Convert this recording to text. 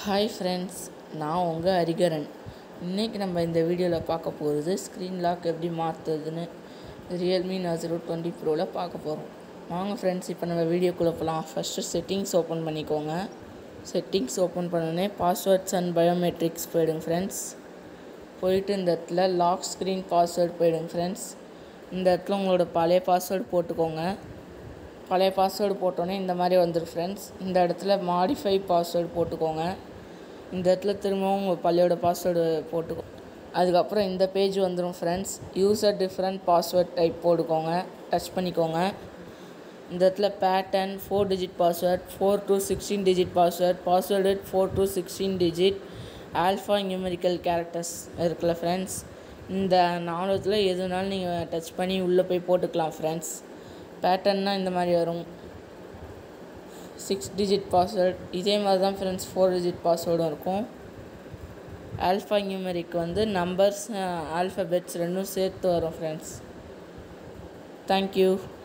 hi friends நான் உங்கள் ஹரிகரன் இன்றைக்கி நம்ம இந்த வீடியோவில் பார்க்க போகிறது ஸ்க்ரீன் லாக் எப்படி மாற்றுறதுன்னு ரியல்மி நசரோ டுவெண்ட்டி ப்ரோவில் பார்க்க போகிறோம் வாங்க ஃப்ரெண்ட்ஸ் இப்போ நம்ம வீடியோக்குள்ளே போகலாம் ஃபஸ்ட்டு செட்டிங்ஸ் ஓப்பன் பண்ணிக்கோங்க செட்டிங்ஸ் ஓப்பன் பண்ணோடனே பாஸ்வேர்ட்ஸ் அண்ட் பயோமெட்ரிக்ஸ் போயிடுங்க ஃப்ரெண்ட்ஸ் போயிட்டு இந்த இடத்துல லாக் ஸ்க்ரீன் பாஸ்வேர்டு போயிடுங்க ஃப்ரெண்ட்ஸ் இந்த இடத்துல உங்களோட பழைய பாஸ்வேர்டு போட்டுக்கோங்க பழைய பாஸ்வேர்டு போட்டோன்னே இந்த மாதிரி வந்துடும் ஃப்ரெண்ட்ஸ் இந்த இடத்துல மாடிஃபை பாஸ்வேர்டு போட்டுக்கோங்க இந்த இடத்துல திரும்பவும் உங்கள் பழையோட பாஸ்வேர்டு போட்டுக்கோ அதுக்கப்புறம் இந்த பேஜ் வந்துடும் friends user different password type போட்டுக்கோங்க டச் பண்ணிக்கோங்க இந்த இடத்துல pattern four digit password four to sixteen digit password password four to sixteen digit alpha numerical characters இருக்குல்ல ஃப்ரெண்ட்ஸ் இந்த நாலுத்தில் எதுனாலும் நீங்கள் டச் பண்ணி உள்ளே போய் போட்டுக்கலாம் ஃப்ரெண்ட்ஸ் பேட்டர்ன்னா இந்த மாதிரி வரும் சிக்ஸ் டிஜிட் பாஸ்வேர்ட் இதே மாதிரி தான் ஃப்ரெண்ட்ஸ் ஃபோர் டிஜிட் பாஸ்வேர்டும் இருக்கும் ஆல்ஃபா நியூமெரிக் வந்து நம்பர்ஸ் ஆல்ஃபபெட்ஸ் ரெண்டும் சேர்த்து வரும் ஃப்ரெண்ட்ஸ் தேங்க்யூ